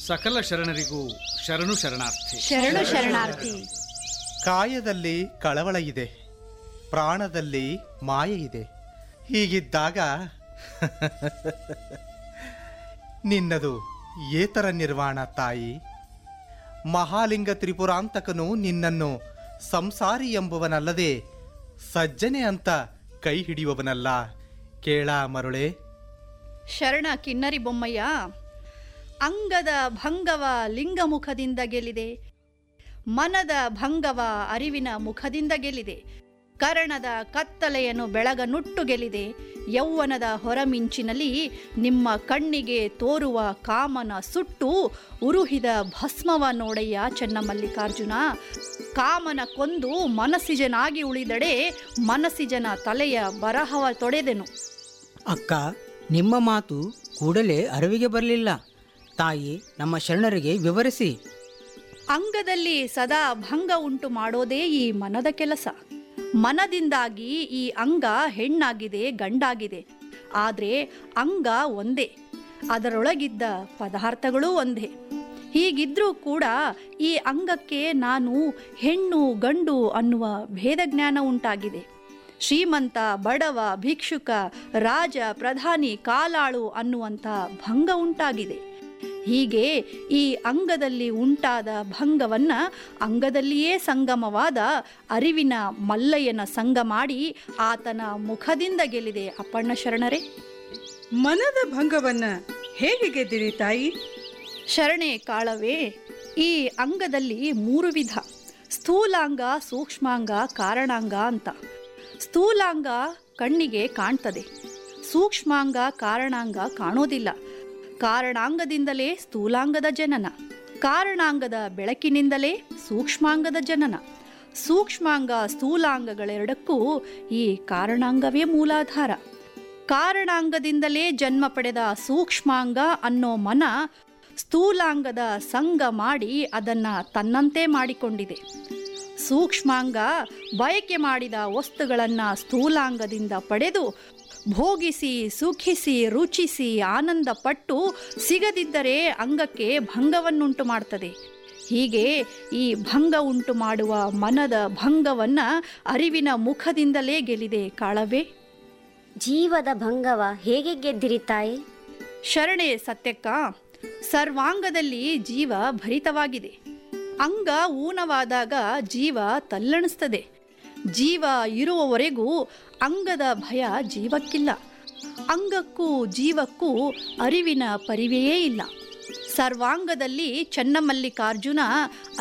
ಸಕಲ ಶರಣರಿಗೂ ಶರಣು ಶರಣಾರ್ಥಿ ಶರಣು ಶರಣಾರ್ಥಿ ಕಾಯದಲ್ಲಿ ಕಳವಳ ಇದೆ ಪ್ರಾಣದಲ್ಲಿ ಮಾಯೆ ಇದೆ ಹೀಗಿದ್ದಾಗ ನಿನ್ನದು ಏತರ ನಿರ್ವಾಣ ತಾಯಿ ಮಹಾಲಿಂಗ ತ್ರಿಪುರಾಂತಕನು ನಿನ್ನನ್ನು ಸಂಸಾರಿ ಎಂಬುವನಲ್ಲದೆ ಸಜ್ಜನೆ ಅಂತ ಕೈ ಹಿಡಿಯುವವನಲ್ಲ ಕೇಳ ಮರುಳೆ ಶರಣ ಕಿನ್ನರಿ ಬೊಮ್ಮಯ್ಯ ಅಂಗದ ಭಂಗವ ಲಿಂಗಮುಖದಿಂದ ಗೆಲ್ಲಿದೆ ಮನದ ಭಂಗವ ಅರಿವಿನ ಮುಖದಿಂದ ಗೆಲ್ಲಿದೆ ಕರಣದ ಕತ್ತಲೆಯನ್ನು ಬೆಳಗ ನುಟ್ಟು ಗೆಲ್ಲಿದೆ ಯೌವನದ ಹೊರಮಿಂಚಿನಲ್ಲಿ ನಿಮ್ಮ ಕಣ್ಣಿಗೆ ತೋರುವ ಕಾಮನ ಸುಟ್ಟು ಉರುಹಿದ ಭಸ್ಮವ ನೋಡಯ್ಯ ಚೆನ್ನಮಲ್ಲಿಕಾರ್ಜುನ ಕಾಮನ ಕೊಂದು ಮನಸ್ಸಿಜನಾಗಿ ಉಳಿದಡೆ ಮನಸ್ಸಿಜನ ತಲೆಯ ಬರಹವ ತೊಡೆದೆನು ಅಕ್ಕ ನಿಮ್ಮ ಮಾತು ಕೂಡಲೇ ಅರಿವಿಗೆ ಬರಲಿಲ್ಲ ತಾಯಿ ನಮ್ಮ ಶರಣರಿಗೆ ವಿವರಿಸಿ ಅಂಗದಲ್ಲಿ ಸದಾ ಭಂಗ ಉಂಟು ಮಾಡೋದೇ ಈ ಮನದ ಕೆಲಸ ಮನದಿಂದಾಗಿ ಈ ಅಂಗ ಹೆಣ್ಣಾಗಿದೆ ಗಂಡಾಗಿದೆ ಆದರೆ ಅಂಗ ಒಂದೇ ಅದರೊಳಗಿದ್ದ ಪದಾರ್ಥಗಳೂ ಒಂದೇ ಹೀಗಿದ್ರೂ ಕೂಡ ಈ ಅಂಗಕ್ಕೆ ನಾನು ಹೆಣ್ಣು ಗಂಡು ಅನ್ನುವ ಭೇದ ಜ್ಞಾನ ಉಂಟಾಗಿದೆ ಶ್ರೀಮಂತ ಬಡವ ಭಿಕ್ಷುಕ ರಾಜ ಪ್ರಧಾನಿ ಕಾಲಾಳು ಅನ್ನುವಂಥ ಭಂಗ ಉಂಟಾಗಿದೆ ಹೀಗೆ ಈ ಅಂಗದಲ್ಲಿ ಉಂಟಾದ ಭಂಗವನ್ನ ಅಂಗದಲ್ಲಿಯೇ ಸಂಗಮವಾದ ಅರಿವಿನ ಮಲ್ಲಯ್ಯನ ಸಂಗ ಮಾಡಿ ಆತನ ಮುಖದಿಂದ ಗೆಲ್ಲಿದೆ ಅಪ್ಪಣ್ಣ ಶರಣರೇ ಮನದ ಭಂಗವನ್ನ ಹೇಗೆ ಗೆದ್ದಿರಿ ತಾಯಿ ಶರಣೆ ಕಾಳವೇ ಈ ಅಂಗದಲ್ಲಿ ಮೂರು ವಿಧ ಸ್ಥೂಲಾಂಗ ಸೂಕ್ಷ್ಮಾಂಗ ಕಾರಣಾಂಗ ಅಂತ ಸ್ಥೂಲಾಂಗ ಕಣ್ಣಿಗೆ ಕಾಣ್ತದೆ ಸೂಕ್ಷ್ಮಾಂಗ ಕಾರಣಾಂಗ ಕಾಣೋದಿಲ್ಲ ಕಾರಣಾಂಗದಿಂದಲೇ ಸ್ಥೂಲಾಂಗದ ಜನನ ಕಾರಣಾಂಗದ ಬೆಳಕಿನಿಂದಲೇ ಸೂಕ್ಷ್ಮಾಂಗದ ಜನನ ಸೂಕ್ಷ್ಮಾಂಗ ಸ್ಥೂಲಾಂಗಗಳೆರಡಕ್ಕೂ ಈ ಕಾರಣಾಂಗವೇ ಮೂಲಾಧಾರ ಕಾರಣಾಂಗದಿಂದಲೇ ಜನ್ಮ ಪಡೆದ ಸೂಕ್ಷ್ಮಾಂಗ ಅನ್ನೋ ಮನ ಸ್ಥೂಲಾಂಗದ ಸಂಗ ಮಾಡಿ ಅದನ್ನ ತನ್ನಂತೆ ಮಾಡಿಕೊಂಡಿದೆ ಸೂಕ್ಷ್ಮಾಂಗ ಬಯಕೆ ಮಾಡಿದ ವಸ್ತುಗಳನ್ನು ಸ್ಥೂಲಾಂಗದಿಂದ ಪಡೆದು ಭೋಗಿಸಿ ಸುಖಿಸಿ ರುಚಿಸಿ ಆನಂದ ಪಟ್ಟು ಸಿಗದಿದ್ದರೆ ಅಂಗಕ್ಕೆ ಭಂಗವನ್ನುಂಟು ಮಾಡ್ತದೆ ಹೀಗೆ ಈ ಭಂಗ ಉಂಟು ಮಾಡುವ ಮನದ ಭಂಗವನ್ನ ಅರಿವಿನ ಮುಖದಿಂದಲೇ ಗೆಲ್ಲಿದೆ ಕಾಳವೇ ಜೀವದ ಭಂಗವ ಹೇಗೆ ಗೆದ್ದಿರಿ ತಾಯಿ ಶರಣೆ ಸತ್ಯಕ್ಕ ಸರ್ವಾಂಗದಲ್ಲಿ ಜೀವ ಭರಿತವಾಗಿದೆ ಅಂಗ ಊನವಾದಾಗ ಜೀವ ತಲ್ಲಣಿಸ್ತದೆ ಜೀವ ಇರುವವರೆಗೂ ಅಂಗದ ಭಯ ಜೀವಕ್ಕಿಲ್ಲ ಅಂಗಕ್ಕೂ ಜೀವಕ್ಕೂ ಅರಿವಿನ ಪರಿವೆಯೇ ಇಲ್ಲ ಸರ್ವಾಂಗದಲ್ಲಿ ಚನ್ನಮಲ್ಲಿಕಾರ್ಜುನ